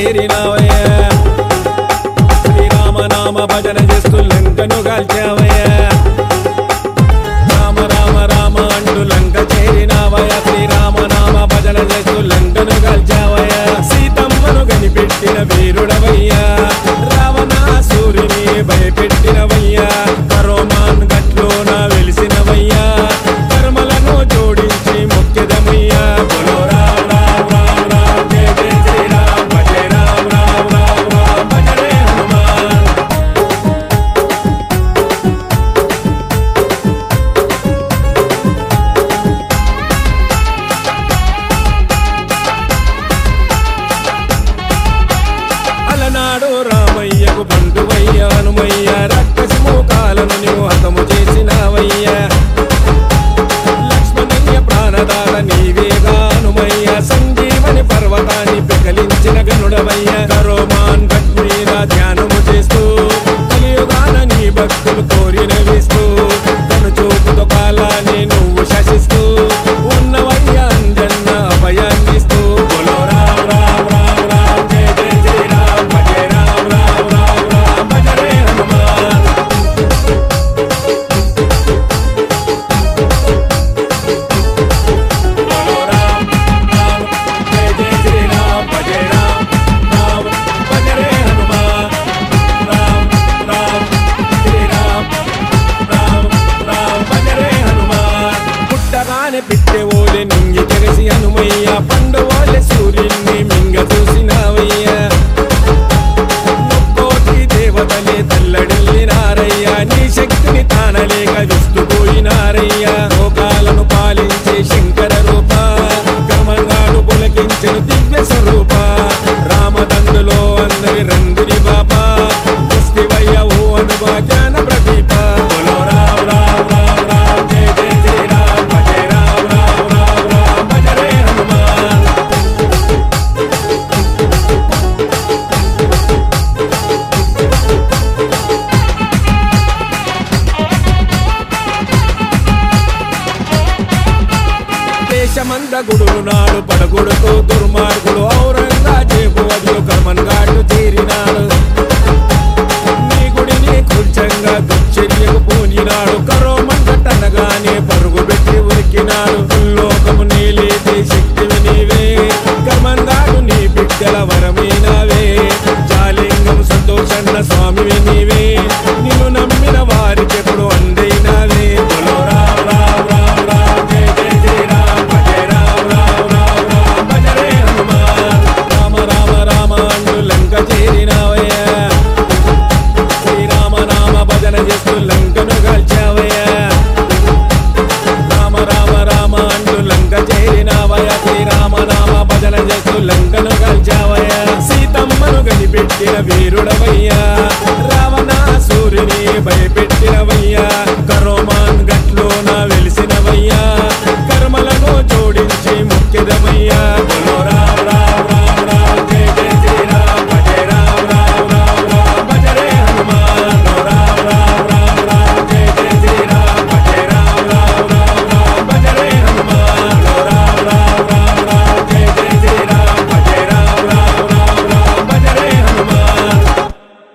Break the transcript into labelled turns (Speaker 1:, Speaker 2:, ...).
Speaker 1: చేరినావయ్యా శ్రీరామ నామ భజన చేస్తూ లంకను కాల్చావయ్యా రామ రామ రామ అంటూ లంక చేరినావయ్యా శ్రీరామ నామ భజన చేస్తూ లంకను కాల్చావయ్యా సీతమ్మను కనిపెట్టిన వీరుడవయ్యా రావణాసురిని భయపెట్టినవయ్యా కరోమాన్ గట్లోన వెలిసినవయ్యా కర్మలను జోడించి మొక్కెదమయ్యా బోలో రామ్ రామ్ రామ్ రామ్ జయ జయ శ్రీరామ్ భజ రామ్ రామ్ రామ్ రామ్ భజ రే హనుమాన్ అలనాడు రామయ్యకు బంధువయ్య హనుమయ్య రక్కసి మోకాలను నీవు హతము చేసినవయ్యా లక్ష్మణయ్య ప్రాణదాత నీవేగా హనుమయ్య సంజీవని పర్వతాన్ని పెకలించిన గనుడవయ్య కరోమాన్ భట్ మీద ధ్యానము చేస్తూ కలియుగాన నీ భక్తులు కోరిన వేస్తూ తను చూపుతో కాలాన్ని నువ్వు శాసిస్తూ ఉన్నవయ్య అంజన్న అభయాన్నిస్తూ బోలో రామ్ రామ్ రామ్ రామ్ జయ జయ శ్రీరామ్ భజ రామ్ రామ్ రామ్ రామ్ భజ రే హనుమాన్ బోలో రామ్ రామ్ జయ జయ శ్రీరామ్ భజ రామ్ రామ్ భజ రే హనుమాన్ రామ్ రామ్ శ్రీరామ్ రామ్ రామ్ భజ రే హనుమాన్ పుట్టగానే పిట్టె ఓలే నింగి తెగసి హనుమయ్య పండు ఓలే సూర్యుని మింగ చూసినవయ్యా ముక్కోటి దేవతలే తల్లడిల్లినారయ్యా నీ శక్తిని తానలేక విస్తుపోయినారయ్యా లోకాలను పాలించే శంకర రూప గమంగాడు పులకించిన దివ్య స్వరూప రామదండులో అందరి రంగుని బాబా వస్తివయ్య ఓ అనుభవ జ్ఞాన ప్రదీప బోలో రామ్ రామ్ రామ్ రామ్ జయ జయ శ్రీరామ్ భజ రామ్ రామ్ రామ్ రామ్ భజ రే హనుమాన్ దేశమంద గుడులు నాడు పడగుడుతో దుర్మార్గుడు ఔరంగజేబు వదిలు కర్మన్ ఘాటు తీరినాడు నీ గుడిని కూర్చంగా దుశ్చర్యకు పూనినాడు కరో మంటనగానే పరుగు పెట్టి ఉరికినాడు లోకము నీలేదే శక్తివి నీవే కర్మన్ ఘాటు నీ బిడ్డల వరమైనవే జాలింగం సంతోషన్న స్వామివి నీవే నిన్ను నమ్మిన వారికి ఎప్పుడు అందైనవే బోలో రామ్ రామ్ రామ్ రామ్ జయ జయ శ్రీరామ్ భజ రామ్ రామ్ రామ్ రామ్ భజ రే హనుమాన్ రామ రామ రామ అంటూ లంక చేరినావయ్యా శ్రీరామ నామ భజన చేస్తూ లంకను కాల్చావయ్యా రామ రామ రామ అంటూ లంక చేరినావయ్యా శ్రీరామ నామ భజన చేస్తూ లంకను కాల్చావయ్యా సీతమ్మను కనిపెట్టిన వీరుడవయ్యా